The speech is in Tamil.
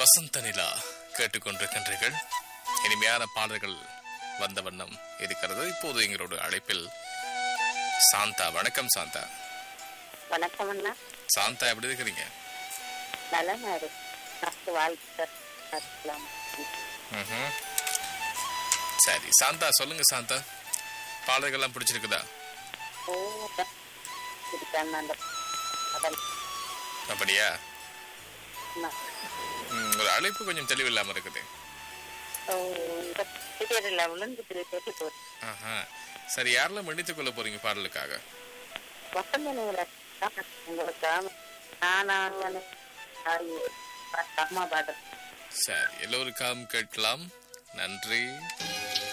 வசந்த நிலா கேட்டுக்கொண்டிருக்கின்றீர்கள் இனிமையான பாடல்கள் வந்த வண்ணம் இருக்கிறது இப்போது எங்களோட அழைப்பில் சாந்தா வணக்கம் சாந்தா வணக்கம் அண்ணா சாந்தா எப்படி இருக்கிறீங்க நலமா இருக்கு நமக்கு வாழ்க்கை நடக்கலாம். ம்ஹும். சரி சாந்தா சொல்லுங்க சாந்தா பாடல்கள்லாம் பிடிச்சிருக்குதா ஓ, இருக்காங்க அந்த அதெல்லாம் அப்படியா அண்ணா. ம், ஒரு அழைப்பு கொஞ்சம் தெளிவில்லாம இருக்குது ஓ, இந்த பிரியர்ல விழுந்துட்டு கேட்டு போறேன் ஆஹா சரி யாரெல்லாம் மன்னித்துக் கொள்ள போறீங்க பாடலுக்காக வசந்த நிலை உங்களுக்கு நானாங்க அம்மா பாட்டு சரி எல்லோருக்காகவும் கேட்கலாம் நன்றி